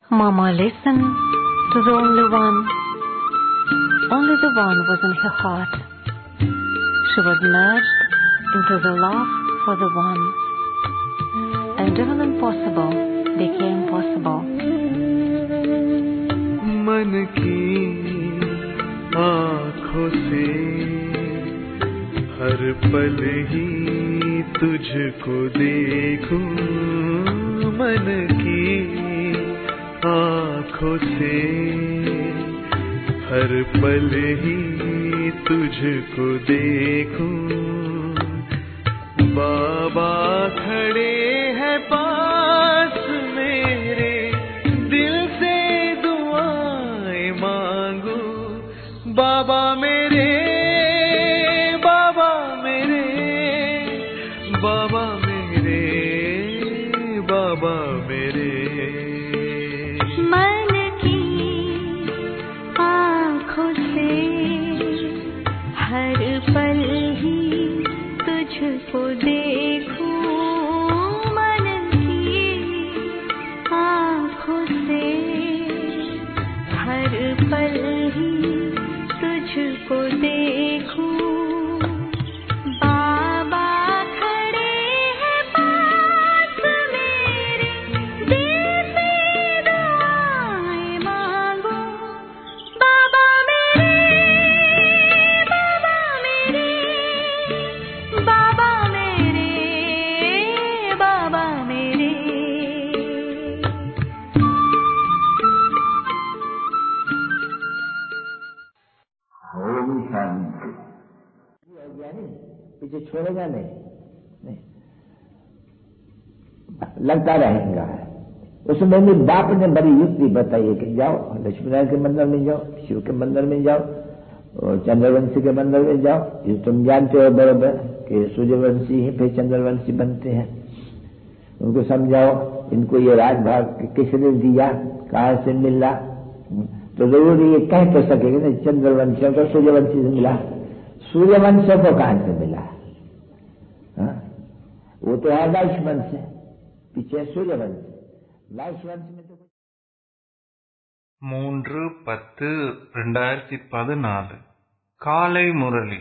Mama listened to the only one. Only the one was in her heart. She was merged into the love for the one. And even impossible became possible. मन की आँखों से हर पल ही तुझको देखूं मन की आँखों से हर पल ही तुझको देखूं बाबा खड़े हैं पास मेरे दिल से दुआएं मांगू बाबा मेरे बाबा मेरे बाबा मेरे बाबा मेरे मन की आँखों से हर पल ही तुझको देखूं मन की आँखों से हर पल ही तुझको देखूं बाबा खड़े हैं पास मेरे दिल से दुआएं मांगो बाबा मेरे बाबा मेरे बाबा मेरे बाबा मेरे ओम शांति अज्ञानी पीछे छोड़ेगा नहीं नहीं लगता रहेगा उसमें भी बाप ने बड़ी युक्ति बताई है कि जाओ लक्ष्मी नारायण के मंदिर में जाओ शिव के मंदिर में जाओ और चंद्रवंशी के मंदिर में जाओ ये तुम जानते हो बरोबर कि सूर्यवंशी ही फिर चंद्रवंशी बनते हैं उनको समझाओ इनको ये राजभाग किसने दिया कहाँ से मिला तो जरूर ये कह तो सकेगा ना चंद्रवंशियों को सूर्यवंशी से मिला सूर्यवंशों को कहां से मिला हाँ? वो तो है वैश्ववंश से पीछे सूर्यवंश वैश्ववंश में तो कुछ மூன்று பத்து ரெண்டாயிரத்தி பதினாலு காலை முரளி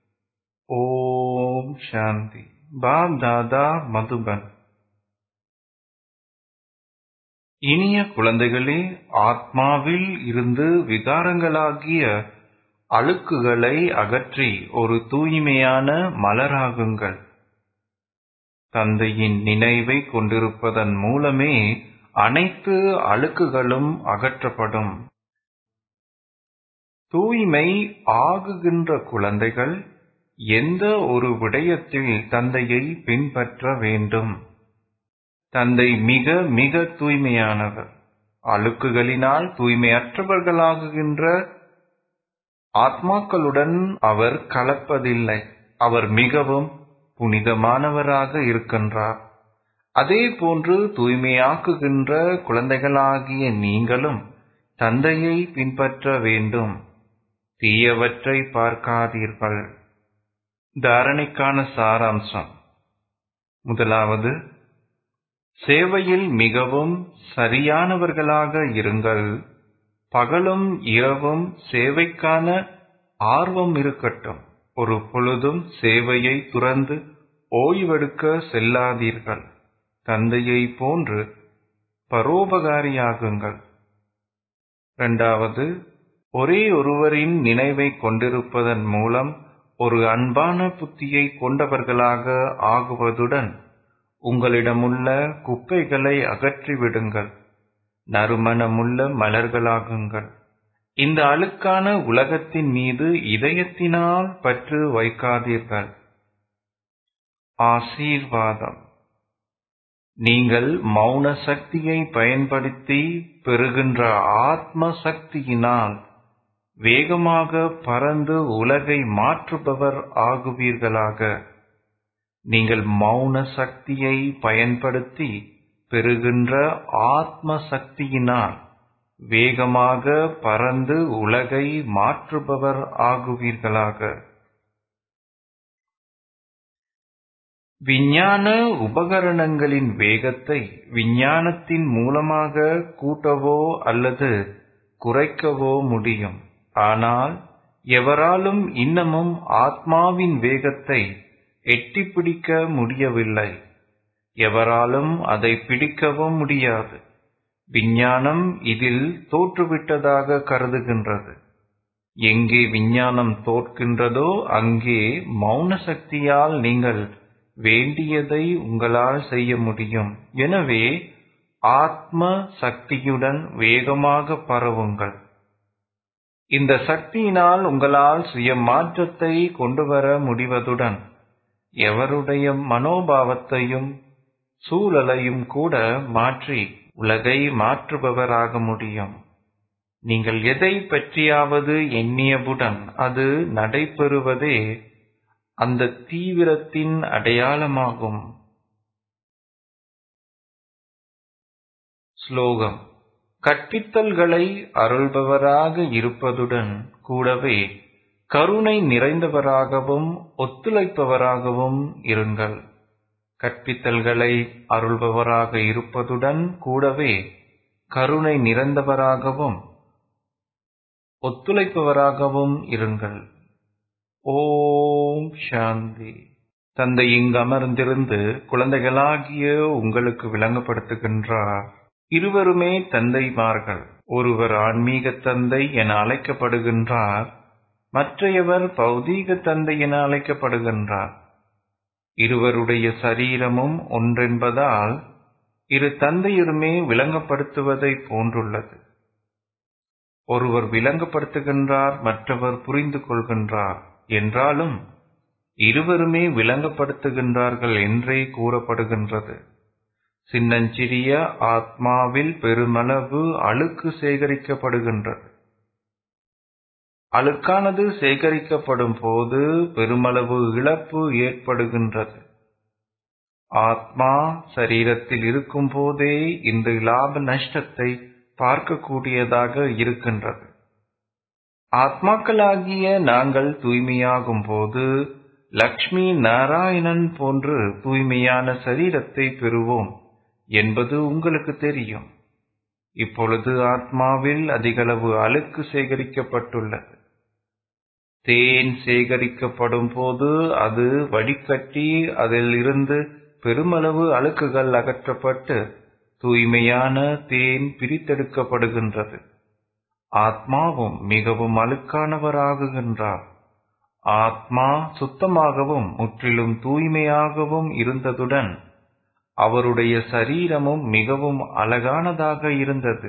ஓம் சாந்தி பாப் தாதா மதுபன் இனிய குழந்தைகளே ஆத்மாவில் இருந்து விகாரங்களாகிய அழுக்குகளை அகற்றி ஒரு தூய்மையான மலராகுங்கள் தந்தையின் நினைவை கொண்டிருப்பதன் மூலமே அனைத்து அழுக்குகளும் அகற்றப்படும் தூய்மை ஆகுகின்ற குழந்தைகள் எந்த ஒரு விடயத்தில் தந்தையை பின்பற்ற வேண்டும் தந்தை மிக மிக தூய்மையானவர் அழுக்குகளினால் தூய்மையற்றவர்களாகுகின்ற ஆத்மாக்களுடன் அவர் கலப்பதில்லை அவர் மிகவும் புனிதமானவராக இருக்கின்றார் அதே போன்று தூய்மையாக்குகின்ற குழந்தைகளாகிய நீங்களும் தந்தையை பின்பற்ற வேண்டும் தீயவற்றை பார்க்காதீர்கள் தாரணைக்கான சாராம்சம் முதலாவது சேவையில் மிகவும் சரியானவர்களாக இருங்கள் பகலும் இரவும் சேவைக்கான ஆர்வம் இருக்கட்டும் ஒரு பொழுதும் சேவையை துறந்து ஓய்வெடுக்க செல்லாதீர்கள் தந்தையை போன்று பரோபகாரியாகுங்கள் இரண்டாவது ஒரே ஒருவரின் நினைவை கொண்டிருப்பதன் மூலம் ஒரு அன்பான புத்தியை கொண்டவர்களாக ஆகுவதுடன் உங்களிடமுள்ள குப்பைகளை அகற்றிவிடுங்கள் நறுமணமுள்ள மலர்களாகுங்கள் இந்த அழுக்கான உலகத்தின் மீது இதயத்தினால் பற்று வைக்காதீர்கள் ஆசீர்வாதம் நீங்கள் மௌன சக்தியை பயன்படுத்தி பெறுகின்ற ஆத்ம சக்தியினால் வேகமாக பறந்து உலகை மாற்றுபவர் ஆகுவீர்களாக நீங்கள் மௌன சக்தியை பயன்படுத்தி பெறுகின்ற ஆத்ம சக்தியினால் வேகமாக பறந்து உலகை மாற்றுபவர் ஆகுவீர்களாக விஞ்ஞான உபகரணங்களின் வேகத்தை விஞ்ஞானத்தின் மூலமாக கூட்டவோ அல்லது குறைக்கவோ முடியும் ஆனால் எவராலும் இன்னமும் ஆத்மாவின் வேகத்தை எட்டிப் பிடிக்க முடியவில்லை எவராலும் அதை பிடிக்கவும் முடியாது விஞ்ஞானம் இதில் தோற்றுவிட்டதாக கருதுகின்றது எங்கே விஞ்ஞானம் தோற்கின்றதோ அங்கே மௌன சக்தியால் நீங்கள் வேண்டியதை உங்களால் செய்ய முடியும் எனவே ஆத்ம சக்தியுடன் வேகமாக பரவுங்கள் இந்த சக்தியினால் உங்களால் சுய மாற்றத்தை கொண்டுவர முடிவதுடன் எவருடைய மனோபாவத்தையும் சூழலையும் கூட மாற்றி உலகை மாற்றுபவராக முடியும் நீங்கள் எதை பற்றியாவது எண்ணியவுடன் அது நடைபெறுவதே அந்த தீவிரத்தின் அடையாளமாகும் ஸ்லோகம் கற்பித்தல்களை அருள்பவராக இருப்பதுடன் கூடவே கருணை நிறைந்தவராகவும் ஒத்துழைப்பவராகவும் இருங்கள் கற்பித்தல்களை அருள்பவராக இருப்பதுடன் கூடவே கருணை நிறைந்தவராகவும் ஒத்துழைப்பவராகவும் இருங்கள் ஓம் சாந்தி தந்தை இங்கு அமர்ந்திருந்து குழந்தைகளாகிய உங்களுக்கு விளங்கப்படுத்துகின்றார் இருவருமே தந்தைமார்கள் ஒருவர் ஆன்மீக தந்தை என அழைக்கப்படுகின்றார் மற்றையவர் பௌதீக தந்தை என அழைக்கப்படுகின்றார் இருவருடைய சரீரமும் ஒன்றென்பதால் இரு தந்தையருமே விளங்கப்படுத்துவதை போன்றுள்ளது ஒருவர் விளங்கப்படுத்துகின்றார் மற்றவர் புரிந்து கொள்கின்றார் என்றாலும் இருவருமே விளங்கப்படுத்துகின்றார்கள் என்றே கூறப்படுகின்றது சின்னஞ்சிறிய ஆத்மாவில் பெருமளவு அழுக்கு சேகரிக்கப்படுகின்றது அழுக்கானது சேகரிக்கப்படும் போது பெருமளவு இழப்பு ஏற்படுகின்றது ஆத்மா சரீரத்தில் இருக்கும் போதே இந்த லாப நஷ்டத்தை பார்க்கக்கூடியதாக இருக்கின்றது ஆத்மாக்களாகிய நாங்கள் தூய்மையாகும் போது லக்ஷ்மி நாராயணன் போன்று தூய்மையான சரீரத்தை பெறுவோம் என்பது உங்களுக்கு தெரியும் இப்பொழுது ஆத்மாவில் அதிகளவு அழுக்கு சேகரிக்கப்பட்டுள்ளது தேன் சேகரிக்கப்படும் போது அது வடிகட்டி அதில் இருந்து பெருமளவு அழுக்குகள் அகற்றப்பட்டு தூய்மையான தேன் பிரித்தெடுக்கப்படுகின்றது ஆத்மாவும் மிகவும் அழுக்கானவராகுகின்றார் ஆத்மா சுத்தமாகவும் முற்றிலும் தூய்மையாகவும் இருந்ததுடன் அவருடைய சரீரமும் மிகவும் அழகானதாக இருந்தது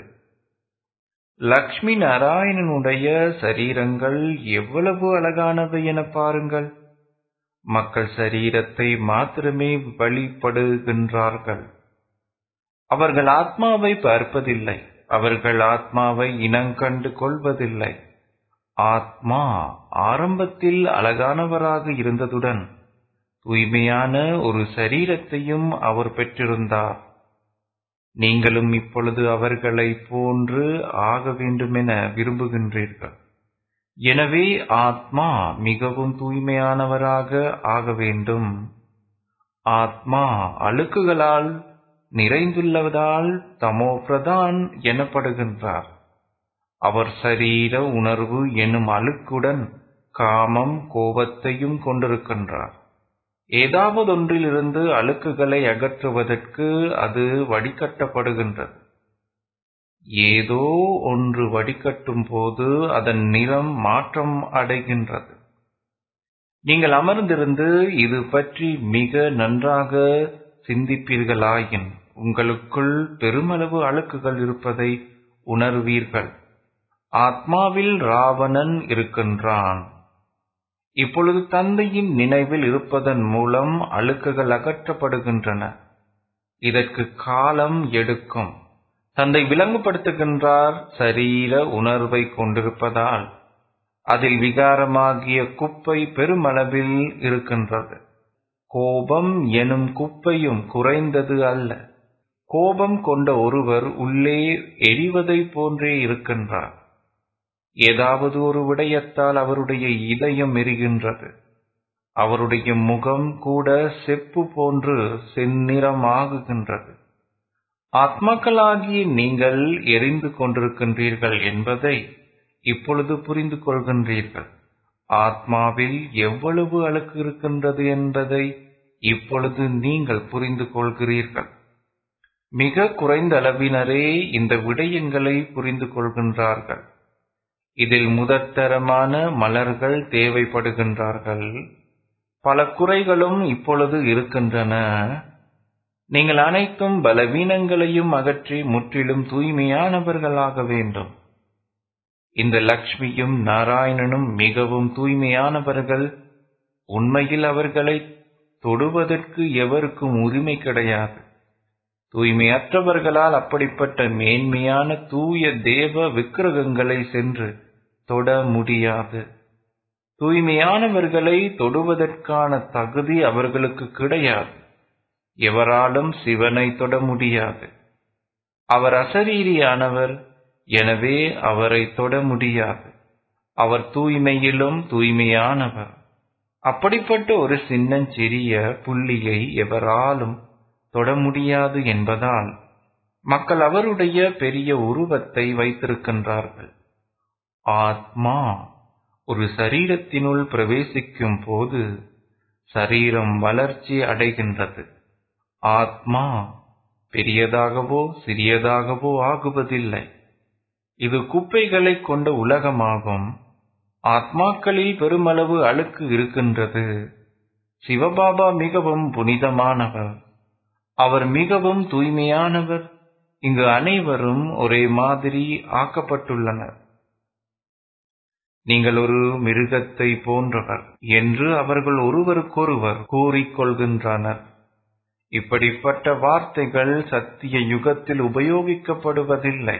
லக்ஷ்மி நாராயணனுடைய சரீரங்கள் எவ்வளவு அழகானவை என பாருங்கள் மக்கள் சரீரத்தை மாத்திரமே வழிபடுகின்றார்கள் அவர்கள் ஆத்மாவை பார்ப்பதில்லை அவர்கள் ஆத்மாவை இனங்கண்டு கொள்வதில்லை ஆத்மா ஆரம்பத்தில் அழகானவராக இருந்ததுடன் தூய்மையான ஒரு சரீரத்தையும் அவர் பெற்றிருந்தார் நீங்களும் இப்பொழுது அவர்களை போன்று ஆக வேண்டுமென விரும்புகின்றீர்கள் எனவே ஆத்மா மிகவும் தூய்மையானவராக ஆக வேண்டும் ஆத்மா அழுக்குகளால் நிறைந்துள்ளதால் தமோ பிரதான் எனப்படுகின்றார் அவர் சரீர உணர்வு எனும் அழுக்குடன் காமம் கோபத்தையும் கொண்டிருக்கின்றார் ஏதாவதொன்றிலிருந்து அழுக்குகளை அகற்றுவதற்கு அது வடிகட்டப்படுகின்றது ஏதோ ஒன்று வடிகட்டும் போது அதன் நிறம் மாற்றம் அடைகின்றது நீங்கள் அமர்ந்திருந்து இது பற்றி மிக நன்றாக சிந்திப்பீர்களாயின் உங்களுக்குள் பெருமளவு அழுக்குகள் இருப்பதை உணர்வீர்கள் ஆத்மாவில் ராவணன் இருக்கின்றான் இப்பொழுது தந்தையின் நினைவில் இருப்பதன் மூலம் அழுக்குகள் அகற்றப்படுகின்றன இதற்கு காலம் எடுக்கும் தந்தை விளங்குபடுத்துகின்றார் சரீர உணர்வை கொண்டிருப்பதால் அதில் விகாரமாகிய குப்பை பெருமளவில் இருக்கின்றது கோபம் எனும் குப்பையும் குறைந்தது அல்ல கோபம் கொண்ட ஒருவர் உள்ளே எரிவதை போன்றே இருக்கின்றார் ஏதாவது ஒரு விடயத்தால் அவருடைய இதயம் எரிகின்றது அவருடைய முகம் கூட செப்பு போன்று செந்நிறமாகுகின்றது ஆத்மாக்களாகிய நீங்கள் எரிந்து கொண்டிருக்கின்றீர்கள் என்பதை இப்பொழுது புரிந்து கொள்கின்றீர்கள் ஆத்மாவில் எவ்வளவு அழுக்கு இருக்கின்றது என்பதை இப்பொழுது நீங்கள் புரிந்து கொள்கிறீர்கள் மிக குறைந்த அளவினரே இந்த விடயங்களை புரிந்து கொள்கின்றார்கள் இதில் முதற்தரமான மலர்கள் தேவைப்படுகின்றார்கள் பல குறைகளும் இப்பொழுது இருக்கின்றன நீங்கள் அனைத்தும் பலவீனங்களையும் அகற்றி முற்றிலும் தூய்மையானவர்களாக வேண்டும் இந்த லக்ஷ்மியும் நாராயணனும் மிகவும் தூய்மையானவர்கள் உண்மையில் அவர்களை தொடுவதற்கு எவருக்கும் உரிமை கிடையாது தூய்மையற்றவர்களால் அப்படிப்பட்ட மேன்மையான தூய தேவ விக்கிரகங்களை சென்று தொட முடியாது தூய்மையானவர்களை தொடுவதற்கான தகுதி அவர்களுக்கு கிடையாது எவராலும் சிவனை தொட முடியாது அவர் அசரீரியானவர் எனவே அவரை தொட முடியாது அவர் தூய்மையிலும் தூய்மையானவர் அப்படிப்பட்ட ஒரு சின்னஞ்சிறிய புள்ளியை எவராலும் தொட முடியாது என்பதால் மக்கள் அவருடைய பெரிய உருவத்தை வைத்திருக்கின்றார்கள் ஆத்மா ஒரு சரீரத்தினுள் பிரவேசிக்கும் போது சரீரம் வளர்ச்சி அடைகின்றது ஆத்மா பெரியதாகவோ சிறியதாகவோ ஆகுவதில்லை இது குப்பைகளைக் கொண்ட உலகமாகும் ஆத்மாக்களில் பெருமளவு அழுக்கு இருக்கின்றது சிவபாபா மிகவும் புனிதமானவர் அவர் மிகவும் தூய்மையானவர் இங்கு அனைவரும் ஒரே மாதிரி ஆக்கப்பட்டுள்ளனர் நீங்கள் ஒரு மிருகத்தை போன்றவர் என்று அவர்கள் ஒருவருக்கொருவர் கூறிக்கொள்கின்றனர் இப்படிப்பட்ட வார்த்தைகள் சத்திய யுகத்தில் உபயோகிக்கப்படுவதில்லை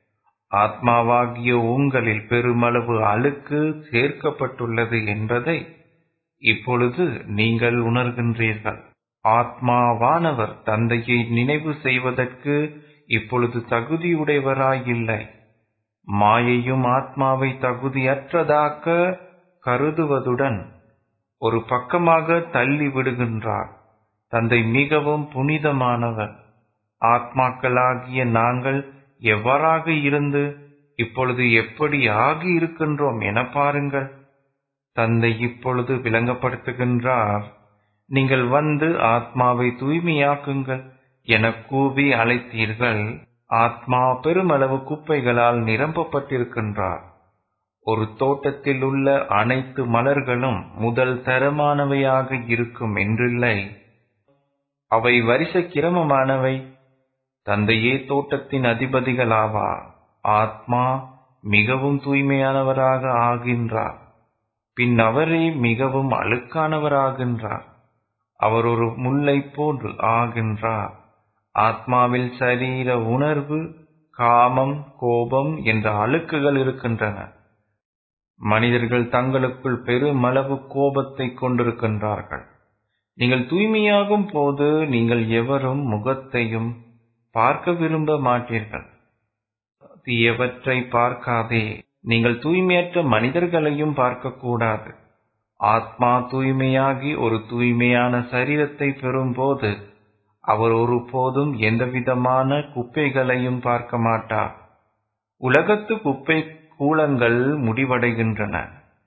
ஆத்மாவாகிய உங்களில் பெருமளவு அழுக்கு சேர்க்கப்பட்டுள்ளது என்பதை இப்பொழுது நீங்கள் உணர்கின்றீர்கள் ஆத்மாவானவர் தந்தையை நினைவு செய்வதற்கு இப்பொழுது தகுதியுடையவராயில்லை மாயையும் ஆத்மாவை தகுதியற்றதாக்க கருதுவதுடன் ஒரு பக்கமாக தள்ளி விடுகின்றார் தந்தை மிகவும் புனிதமானவர் ஆத்மாக்களாகிய நாங்கள் எவ்வாறாக இருந்து இப்பொழுது எப்படி ஆகி இருக்கின்றோம் என பாருங்கள் தந்தை இப்பொழுது விளங்கப்படுத்துகின்றார் நீங்கள் வந்து ஆத்மாவை தூய்மையாக்குங்கள் என கூவி அழைத்தீர்கள் ஆத்மா பெருமளவு குப்பைகளால் நிரப்பப்பட்டிருக்கின்றார் ஒரு தோட்டத்தில் உள்ள அனைத்து மலர்களும் முதல் தரமானவையாக இருக்கும் என்றில்லை அவை வரிசை கிரமமானவை தந்தையே தோட்டத்தின் அதிபதிகளாவார் ஆத்மா மிகவும் தூய்மையானவராக ஆகின்றார் பின் அவரே மிகவும் அழுக்கானவராகின்றார் அவர் ஒரு முல்லை போன்று ஆகின்றார் ஆத்மாவில் சரீர உணர்வு காமம் கோபம் என்ற அழுக்குகள் இருக்கின்றன மனிதர்கள் தங்களுக்குள் பெருமளவு கோபத்தை கொண்டிருக்கின்றார்கள் நீங்கள் தூய்மையாகும் போது நீங்கள் எவரும் முகத்தையும் பார்க்க விரும்ப மாட்டீர்கள் தீயவற்றை பார்க்காதே நீங்கள் தூய்மையற்ற மனிதர்களையும் பார்க்கக்கூடாது ஆத்மா தூய்மையாகி ஒரு தூய்மையான சரீரத்தை பெறும்போது அவர் ஒருபோதும் எந்தவிதமான குப்பைகளையும் பார்க்க மாட்டார் உலகத்து குப்பை கூலங்கள் முடிவடைகின்றன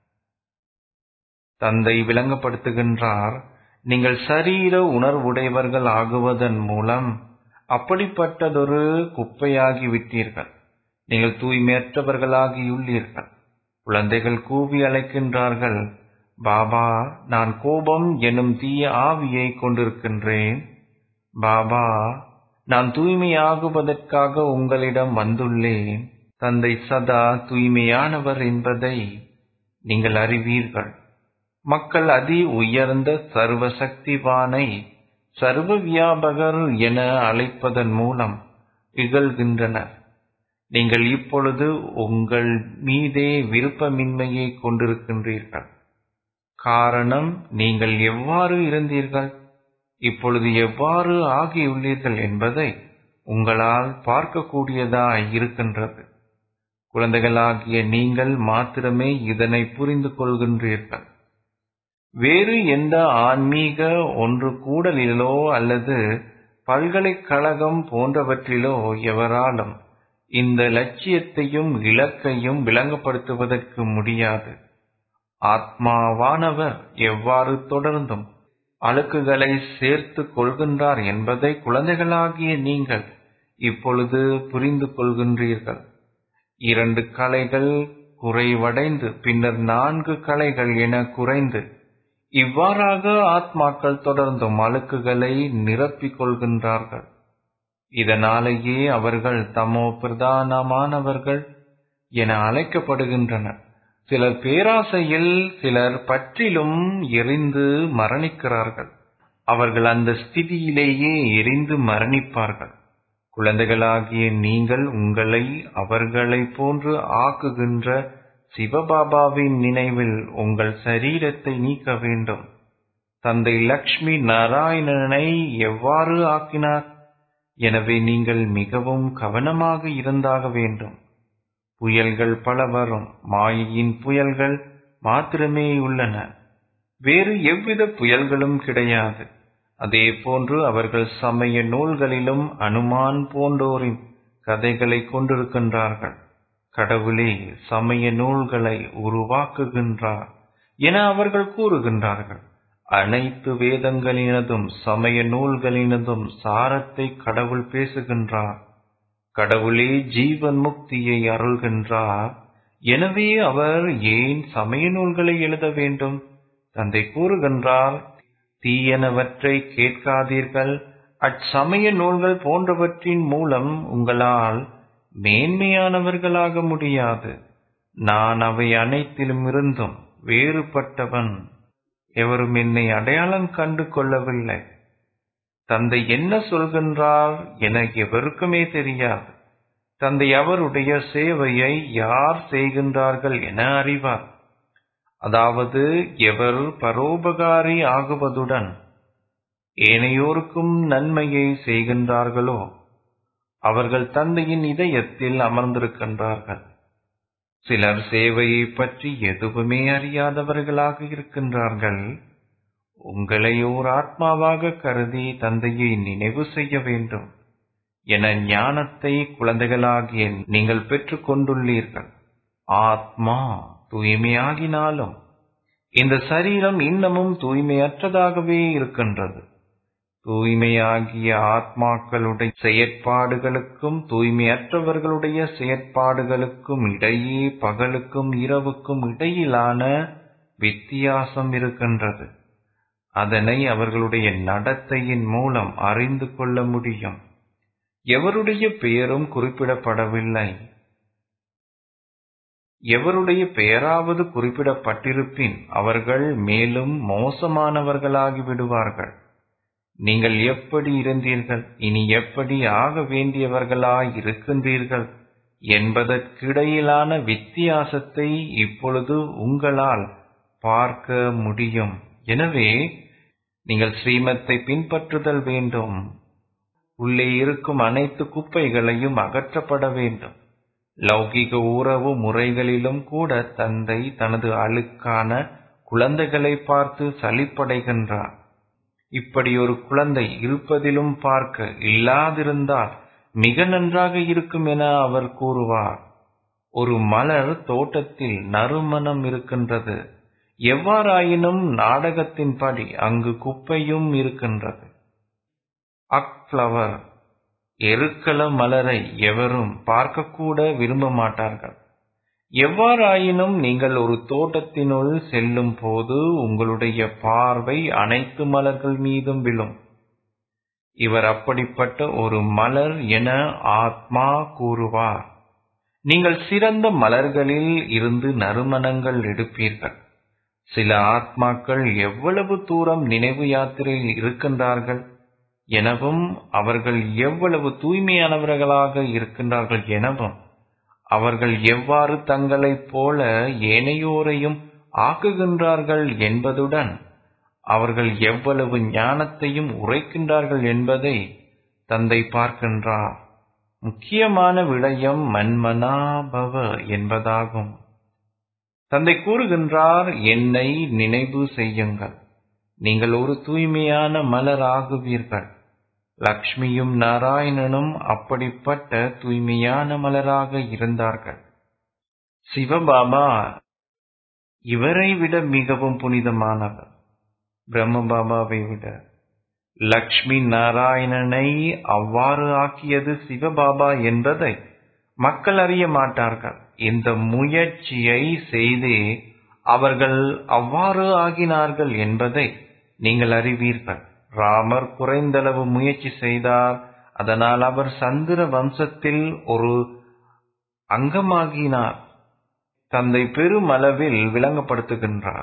தந்தை விளங்கப்படுத்துகின்றார் நீங்கள் சரீர உணர்வுடையவர்கள் ஆகுவதன் மூலம் அப்படிப்பட்டதொரு குப்பையாகி விட்டீர்கள் நீங்கள் தூய்மையற்றவர்களாகியுள்ளீர்கள் குழந்தைகள் கூவி அழைக்கின்றார்கள் பாபா நான் கோபம் எனும் தீய ஆவியை கொண்டிருக்கின்றேன் பாபா நான் தூய்மையாகுவதற்காக உங்களிடம் வந்துள்ளேன் தந்தை சதா தூய்மையானவர் என்பதை நீங்கள் அறிவீர்கள் மக்கள் அதி உயர்ந்த சர்வ சக்திவானை சர்வ வியாபகர் என அழைப்பதன் மூலம் இகழ்கின்றனர் நீங்கள் இப்பொழுது உங்கள் மீதே விருப்பமின்மையை கொண்டிருக்கின்றீர்கள் காரணம் நீங்கள் எவ்வாறு இருந்தீர்கள் இப்பொழுது எவ்வாறு ஆகியுள்ளீர்கள் என்பதை உங்களால் பார்க்கக்கூடியதாய் இருக்கின்றது குழந்தைகளாகிய நீங்கள் மாத்திரமே இதனை புரிந்து கொள்கின்றீர்கள் வேறு எந்த ஆன்மீக ஒன்று கூடலிலோ அல்லது பல்கலைக்கழகம் போன்றவற்றிலோ எவராலும் இந்த லட்சியத்தையும் இலக்கையும் விளங்கப்படுத்துவதற்கு முடியாது ஆத்மாவானவர் எவ்வாறு தொடர்ந்தும் அழுக்குகளை சேர்த்துக் கொள்கின்றார் என்பதை குழந்தைகளாகிய நீங்கள் இப்பொழுது புரிந்து கொள்கின்றீர்கள் இரண்டு கலைகள் குறைவடைந்து பின்னர் நான்கு கலைகள் என குறைந்து இவ்வாறாக ஆத்மாக்கள் தொடர்ந்தும் அழுக்குகளை நிரப்பிக் கொள்கின்றார்கள் இதனாலேயே அவர்கள் தமோ பிரதானமானவர்கள் என அழைக்கப்படுகின்றனர் சிலர் பேராசையில் சிலர் பற்றிலும் எரிந்து மரணிக்கிறார்கள் அவர்கள் அந்த ஸ்திதியிலேயே எரிந்து மரணிப்பார்கள் குழந்தைகளாகிய நீங்கள் உங்களை அவர்களைப் போன்று ஆக்குகின்ற சிவபாபாவின் நினைவில் உங்கள் சரீரத்தை நீக்க வேண்டும் தந்தை லக்ஷ்மி நாராயணனை எவ்வாறு ஆக்கினார் எனவே நீங்கள் மிகவும் கவனமாக இருந்தாக வேண்டும் புயல்கள் பல வரும் மாயையின் புயல்கள் மாத்திரமே உள்ளன வேறு எவ்வித புயல்களும் கிடையாது அதே போன்று அவர்கள் சமய நூல்களிலும் அனுமான் போன்றோரின் கதைகளை கொண்டிருக்கின்றார்கள் கடவுளே சமய நூல்களை உருவாக்குகின்றார் என அவர்கள் கூறுகின்றார்கள் அனைத்து வேதங்களினதும் சமய நூல்களினதும் சாரத்தை கடவுள் பேசுகின்றார் கடவுளே ஜீவன் முக்தியை அருள்கின்றார் எனவே அவர் ஏன் சமய நூல்களை எழுத வேண்டும் தந்தை கூறுகின்றார் தீயனவற்றை கேட்காதீர்கள் அச்சமய நூல்கள் போன்றவற்றின் மூலம் உங்களால் மேன்மையானவர்களாக முடியாது நான் அவை அனைத்திலும் இருந்தும் வேறுபட்டவன் எவரும் என்னை அடையாளம் கண்டு கொள்ளவில்லை தந்தை என்ன சொல்கின்றார் என எவருக்குமே தெரியாது தந்தை அவருடைய சேவையை யார் செய்கின்றார்கள் என அறிவார் அதாவது எவர் பரோபகாரி ஆகுவதுடன் ஏனையோருக்கும் நன்மையை செய்கின்றார்களோ அவர்கள் தந்தையின் இதயத்தில் அமர்ந்திருக்கின்றார்கள் சிலர் சேவையை பற்றி எதுவுமே அறியாதவர்களாக இருக்கின்றார்கள் உங்களை ஓர் ஆத்மாவாக கருதி தந்தையை நினைவு செய்ய வேண்டும் என ஞானத்தை குழந்தைகளாகிய நீங்கள் பெற்றுக் கொண்டுள்ளீர்கள் ஆத்மா தூய்மையாகினாலும் இந்த சரீரம் இன்னமும் தூய்மையற்றதாகவே இருக்கின்றது தூய்மையாகிய ஆத்மாக்களுடைய செயற்பாடுகளுக்கும் தூய்மையற்றவர்களுடைய செயற்பாடுகளுக்கும் இடையே பகலுக்கும் இரவுக்கும் இடையிலான வித்தியாசம் இருக்கின்றது அதனை அவர்களுடைய நடத்தையின் மூலம் அறிந்து கொள்ள முடியும் எவருடைய பெயரும் குறிப்பிடப்படவில்லை எவருடைய பெயராவது குறிப்பிடப்பட்டிருப்பின் அவர்கள் மேலும் மோசமானவர்களாகி விடுவார்கள் நீங்கள் எப்படி இருந்தீர்கள் இனி எப்படி ஆக வேண்டியவர்களாய் இருக்கின்றீர்கள் என்பதற்கிடையிலான வித்தியாசத்தை இப்பொழுது உங்களால் பார்க்க முடியும் எனவே நீங்கள் ஸ்ரீமத்தை பின்பற்றுதல் வேண்டும் உள்ளே இருக்கும் அனைத்து குப்பைகளையும் அகற்றப்பட வேண்டும் லௌகிக உறவு முறைகளிலும் கூட தந்தை தனது அழுக்கான குழந்தைகளை பார்த்து சலிப்படைகின்றார் இப்படி ஒரு குழந்தை இருப்பதிலும் பார்க்க இல்லாதிருந்தால் மிக நன்றாக இருக்கும் என அவர் கூறுவார் ஒரு மலர் தோட்டத்தில் நறுமணம் இருக்கின்றது எவ்வாறாயினும் நாடகத்தின்படி அங்கு குப்பையும் இருக்கின்றது அக்ஃப்ளவர் எருக்கள மலரை எவரும் பார்க்கக்கூட விரும்ப மாட்டார்கள் எவ்வாறாயினும் நீங்கள் ஒரு தோட்டத்தினுள் செல்லும் போது உங்களுடைய பார்வை அனைத்து மலர்கள் மீதும் விழும் இவர் அப்படிப்பட்ட ஒரு மலர் என ஆத்மா கூறுவார் நீங்கள் சிறந்த மலர்களில் இருந்து நறுமணங்கள் எடுப்பீர்கள் சில ஆத்மாக்கள் எவ்வளவு தூரம் நினைவு யாத்திரையில் இருக்கின்றார்கள் எனவும் அவர்கள் எவ்வளவு தூய்மையானவர்களாக இருக்கின்றார்கள் எனவும் அவர்கள் எவ்வாறு தங்களைப் போல ஏனையோரையும் ஆக்குகின்றார்கள் என்பதுடன் அவர்கள் எவ்வளவு ஞானத்தையும் உரைக்கின்றார்கள் என்பதை தந்தை பார்க்கின்றார் முக்கியமான விடயம் மன்மனாபவ என்பதாகும் தந்தை கூறுகின்றார் என்னை நினைவு செய்யுங்கள் நீங்கள் ஒரு தூய்மையான மலர் ஆகுவீர்கள் லக்ஷ்மியும் நாராயணனும் அப்படிப்பட்ட தூய்மையான மலராக இருந்தார்கள் சிவபாபா இவரை விட மிகவும் புனிதமானவர் பிரம்ம பாபாவை விட லக்ஷ்மி நாராயணனை அவ்வாறு ஆக்கியது சிவபாபா என்பதை மக்கள் அறிய மாட்டார்கள் இந்த முயற்சியை செய்தே அவர்கள் அவ்வாறு ஆகினார்கள் என்பதை நீங்கள் அறிவீர்கள் ராமர் குறைந்தளவு முயற்சி செய்தார் அதனால் அவர் சந்திர வம்சத்தில் ஒரு அங்கமாகினார் தந்தை பெருமளவில் விளங்கப்படுத்துகின்றார்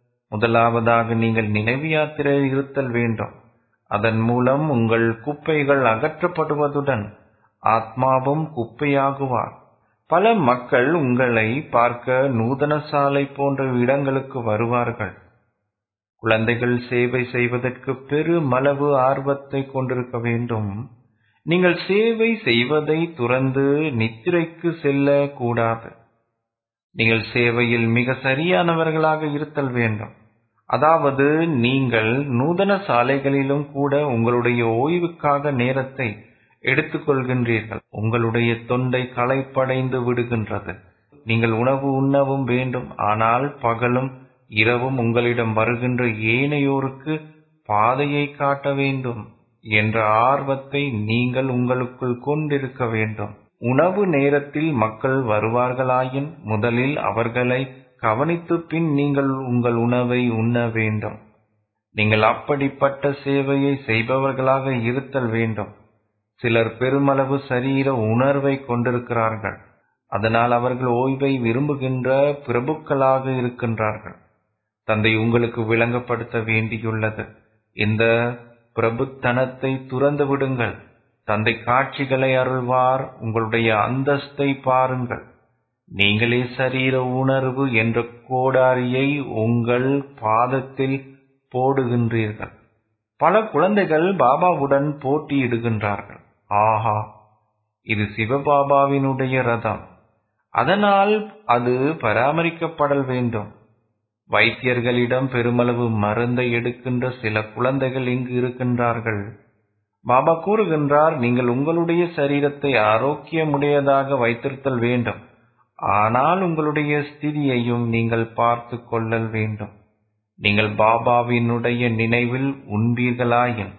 முதலாவதாக நீங்கள் நினைவு யாத்திரை இருத்தல் வேண்டும் அதன் மூலம் உங்கள் குப்பைகள் அகற்றப்படுவதுடன் ஆத்மாவும் குப்பையாகுவார் பல மக்கள் உங்களை பார்க்க நூதன சாலை போன்ற இடங்களுக்கு வருவார்கள் குழந்தைகள் சேவை செய்வதற்கு பெருமளவு ஆர்வத்தை கொண்டிருக்க வேண்டும் நீங்கள் சேவை செய்வதை துறந்து நித்திரைக்கு செல்ல கூடாது நீங்கள் சேவையில் மிக சரியானவர்களாக இருத்தல் வேண்டும் அதாவது நீங்கள் நூதன சாலைகளிலும் கூட உங்களுடைய ஓய்வுக்காக நேரத்தை எடுத்துக்கொள்கின்றீர்கள் உங்களுடைய தொண்டை களைப்படைந்து விடுகின்றது நீங்கள் உணவு உண்ணவும் வேண்டும் ஆனால் பகலும் இரவும் உங்களிடம் வருகின்ற ஏனையோருக்கு பாதையை காட்ட வேண்டும் என்ற ஆர்வத்தை நீங்கள் உங்களுக்குள் கொண்டிருக்க வேண்டும் உணவு நேரத்தில் மக்கள் வருவார்களாயின் முதலில் அவர்களை கவனித்து பின் நீங்கள் உங்கள் உணவை உண்ண வேண்டும் நீங்கள் அப்படிப்பட்ட சேவையை செய்பவர்களாக இருத்தல் வேண்டும் சிலர் பெருமளவு சரீர உணர்வை கொண்டிருக்கிறார்கள் அதனால் அவர்கள் ஓய்வை விரும்புகின்ற பிரபுக்களாக இருக்கின்றார்கள் தந்தை உங்களுக்கு விளங்கப்படுத்த வேண்டியுள்ளது இந்த பிரபுத்தனத்தை துறந்து விடுங்கள் தந்தை காட்சிகளை அருள்வார் உங்களுடைய அந்தஸ்தை பாருங்கள் நீங்களே சரீர உணர்வு என்ற கோடாரியை உங்கள் பாதத்தில் போடுகின்றீர்கள் பல குழந்தைகள் பாபாவுடன் போட்டியிடுகின்றார்கள் ஆஹா இது சிவபாபாவினுடைய ரதம் அதனால் அது பராமரிக்கப்படல் வேண்டும் வைத்தியர்களிடம் பெருமளவு மருந்தை எடுக்கின்ற சில குழந்தைகள் இங்கு இருக்கின்றார்கள் பாபா கூறுகின்றார் நீங்கள் உங்களுடைய சரீரத்தை ஆரோக்கியமுடையதாக வைத்திருத்தல் வேண்டும் ஆனால் உங்களுடைய ஸ்திதியையும் நீங்கள் பார்த்து கொள்ளல் வேண்டும் நீங்கள் பாபாவினுடைய நினைவில் உண்பீர்களாயின்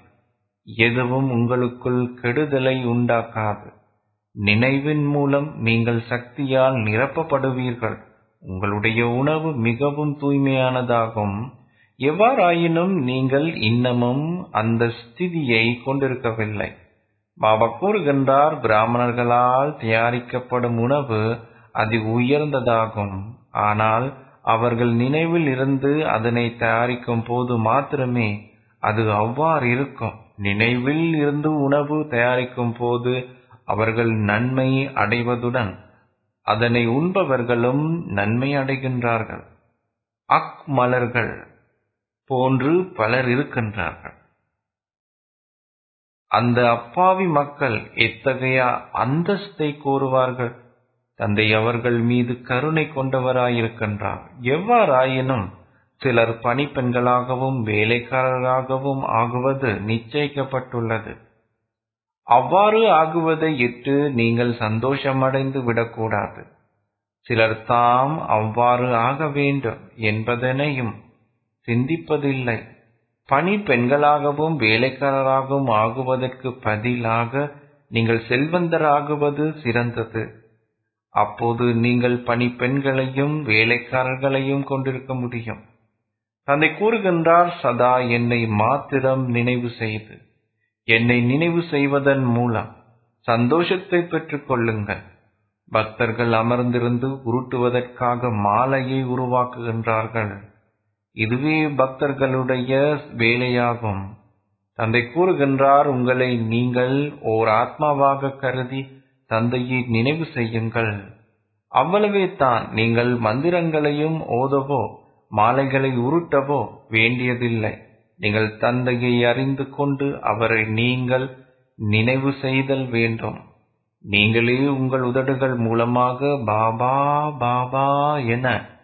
எதுவும் உங்களுக்குள் கெடுதலை உண்டாக்காது நினைவின் மூலம் நீங்கள் சக்தியால் நிரப்பப்படுவீர்கள் உங்களுடைய உணவு மிகவும் தூய்மையானதாகும் எவ்வாறாயினும் நீங்கள் இன்னமும் அந்த ஸ்திதியை கொண்டிருக்கவில்லை பாபா கூறுகின்றார் பிராமணர்களால் தயாரிக்கப்படும் உணவு அதி உயர்ந்ததாகும் ஆனால் அவர்கள் நினைவில் இருந்து அதனை தயாரிக்கும் போது மாத்திரமே அது அவ்வாறு இருக்கும் நினைவில் இருந்து உணவு தயாரிக்கும் போது அவர்கள் நன்மை அடைவதுடன் அதனை உண்பவர்களும் நன்மை அடைகின்றார்கள் அக் மலர்கள் போன்று பலர் இருக்கின்றார்கள் அந்த அப்பாவி மக்கள் எத்தகைய அந்தஸ்தை கோருவார்கள் தந்தை அவர்கள் மீது கருணை கொண்டவராயிருக்கின்றார் எவ்வாறாயினும் சிலர் பணிப்பெண்களாகவும் வேலைக்காரராகவும் ஆகுவது நிச்சயிக்கப்பட்டுள்ளது அவ்வாறு ஆகுவதை இட்டு நீங்கள் சந்தோஷமடைந்து விடக்கூடாது சிலர் தாம் அவ்வாறு ஆக வேண்டும் என்பதனையும் சிந்திப்பதில்லை பணி பெண்களாகவும் வேலைக்காரராகவும் ஆகுவதற்கு பதிலாக நீங்கள் செல்வந்தராகுவது சிறந்தது அப்போது நீங்கள் பணி பெண்களையும் வேலைக்காரர்களையும் கொண்டிருக்க முடியும் தந்தை கூறுகின்றார் சதா என்னை மாத்திரம் நினைவு செய்து என்னை நினைவு செய்வதன் மூலம் சந்தோஷத்தை பெற்றுக் கொள்ளுங்கள் பக்தர்கள் அமர்ந்திருந்து உருட்டுவதற்காக மாலையை உருவாக்குகின்றார்கள் இதுவே பக்தர்களுடைய வேலையாகும் தந்தை கூறுகின்றார் உங்களை நீங்கள் ஓர் ஆத்மாவாக கருதி தந்தையை நினைவு செய்யுங்கள் அவ்வளவே தான் நீங்கள் மந்திரங்களையும் ஓதவோ மாலைகளை உருட்டவோ வேண்டியதில்லை நீங்கள் தந்தையை அறிந்து கொண்டு அவரை நீங்கள் நினைவு செய்தல் வேண்டும் நீங்களே உங்கள் உதடுகள் மூலமாக பாபா பாபா என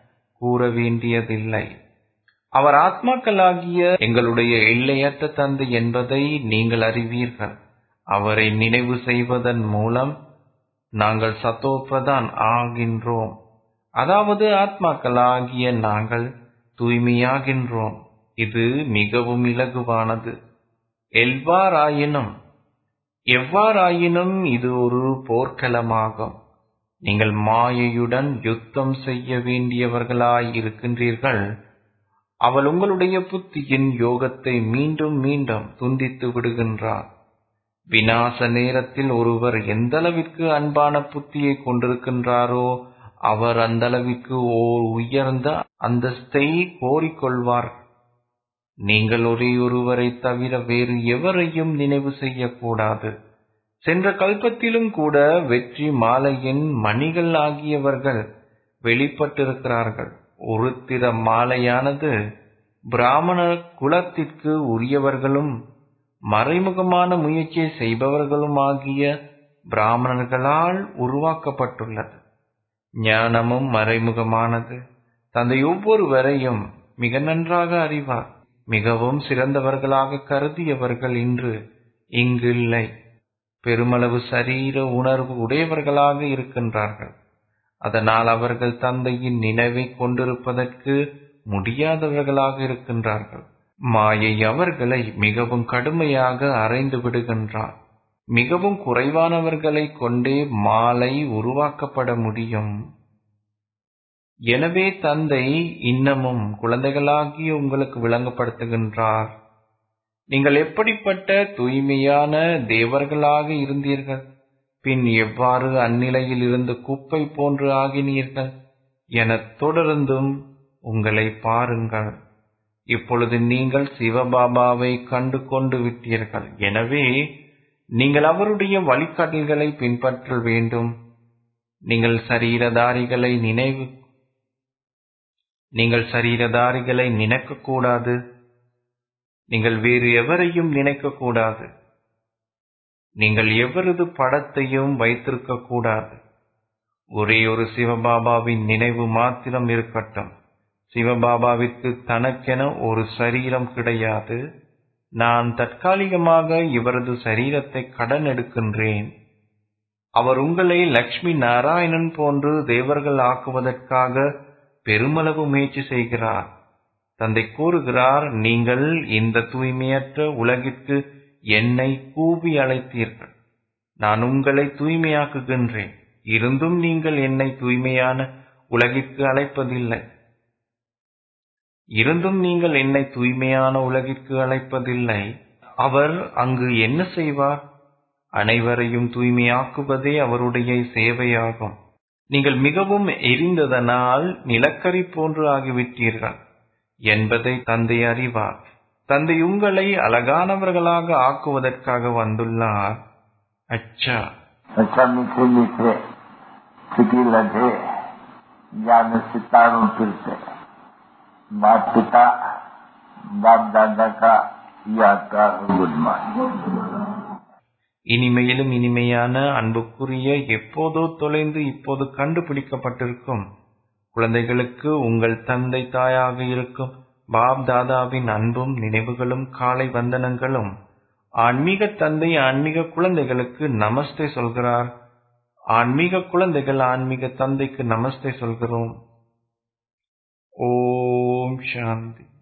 கூற வேண்டியதில்லை அவர் ஆத்மாக்களாகிய எங்களுடைய எல்லையற்ற தந்தை என்பதை நீங்கள் அறிவீர்கள் அவரை நினைவு செய்வதன் மூலம் நாங்கள் சத்தோப்பிரதான் ஆகின்றோம் அதாவது ஆத்மாக்களாகிய நாங்கள் தூய்மையாகின்றோம் இது மிகவும் இலகுவானது எவ்வாறாயினும் எவ்வாறாயினும் இது ஒரு போர்க்களமாகும் நீங்கள் மாயையுடன் யுத்தம் செய்ய வேண்டியவர்களாய் இருக்கின்றீர்கள் அவள் உங்களுடைய புத்தியின் யோகத்தை மீண்டும் மீண்டும் துண்டித்து விடுகின்றார் விநாச நேரத்தில் ஒருவர் எந்தளவிற்கு அன்பான புத்தியை கொண்டிருக்கின்றாரோ அவர் அந்தளவிற்கு ஓர் உயர்ந்த அந்தஸ்தை கோரிக்கொள்வார் நீங்கள் ஒரே ஒருவரை தவிர வேறு எவரையும் நினைவு செய்யக்கூடாது சென்ற கல்பத்திலும் கூட வெற்றி மாலையின் மணிகள் ஆகியவர்கள் வெளிப்பட்டிருக்கிறார்கள் ஒரு திற மாலையானது பிராமண குலத்திற்கு உரியவர்களும் மறைமுகமான முயற்சியை செய்பவர்களும் ஆகிய பிராமணர்களால் உருவாக்கப்பட்டுள்ளது ஞானமும் மறைமுகமானது தந்தை ஒவ்வொருவரையும் மிக நன்றாக அறிவார் மிகவும் சிறந்தவர்களாக கருதியவர்கள் இன்று இங்கு இல்லை பெருமளவு சரீர உணர்வு உடையவர்களாக இருக்கின்றார்கள் அதனால் அவர்கள் தந்தையின் நினைவை கொண்டிருப்பதற்கு முடியாதவர்களாக இருக்கின்றார்கள் மாயை அவர்களை மிகவும் கடுமையாக அறைந்து விடுகின்றார் மிகவும் குறைவானவர்களை கொண்டே மாலை உருவாக்கப்பட முடியும் எனவே தந்தை இன்னமும் குழந்தைகளாகி உங்களுக்கு விளங்கப்படுத்துகின்றார் நீங்கள் எப்படிப்பட்ட தூய்மையான தேவர்களாக இருந்தீர்கள் பின் எவ்வாறு அந்நிலையில் இருந்து குப்பை போன்று ஆகினீர்கள் என தொடர்ந்தும் உங்களை பாருங்கள் இப்பொழுது நீங்கள் சிவபாபாவை கண்டு கொண்டு விட்டீர்கள் எனவே நீங்கள் அவருடைய வழிகாட்டல்களை பின்பற்ற வேண்டும் நீங்கள் சரீரதாரிகளை நினைவு நீங்கள் சரீரதாரிகளை நினைக்கக்கூடாது நீங்கள் வேறு எவரையும் நினைக்கக்கூடாது நீங்கள் எவரது படத்தையும் வைத்திருக்க கூடாது ஒரே ஒரு சிவபாபாவின் நினைவு மாத்திரம் இருக்கட்டும் சிவபாபாவிற்கு தனக்கென ஒரு சரீரம் கிடையாது நான் தற்காலிகமாக இவரது சரீரத்தை கடன் எடுக்கின்றேன் அவர் உங்களை லக்ஷ்மி நாராயணன் போன்று தேவர்கள் ஆக்குவதற்காக பெருமளவு முயற்சி செய்கிறார் தந்தை கூறுகிறார் நீங்கள் இந்த தூய்மையற்ற உலகிற்கு என்னை கூவி அழைத்தீர்கள் நான் உங்களை தூய்மையாக்குகின்றேன் இருந்தும் நீங்கள் என்னை தூய்மையான உலகிற்கு அழைப்பதில்லை இருந்தும் நீங்கள் என்னை தூய்மையான உலகிற்கு அழைப்பதில்லை அவர் அங்கு என்ன செய்வார் அனைவரையும் தூய்மையாக்குவதே அவருடைய சேவையாகும் நீங்கள் மிகவும் எரிந்ததனால் நிலக்கரி போன்று ஆகிவிட்டீர்கள் என்பதை தந்தை அறிவார் தந்தை உங்களை அழகானவர்களாக ஆக்குவதற்காக வந்துள்ளார் அச்சா अच्छा मीठे मीठे सिटी लगे ज्ञान सितारों फिरते माता पिता बाप दादा का याद का गुड मॉर्निंग இனிமையிலும் இனிமையான அன்புக்குரிய எப்போதோ தொலைந்து இப்போது கண்டுபிடிக்கப்பட்டிருக்கும் குழந்தைகளுக்கு உங்கள் தந்தை தாயாக இருக்கும் பாப் தாதாவின் அன்பும் நினைவுகளும் காலை வந்தனங்களும் ஆன்மீக தந்தை ஆன்மீக குழந்தைகளுக்கு நமஸ்தே சொல்கிறார் ஆன்மீக குழந்தைகள் ஆன்மீக தந்தைக்கு நமஸ்தே சொல்கிறோம் ஓம் சாந்தி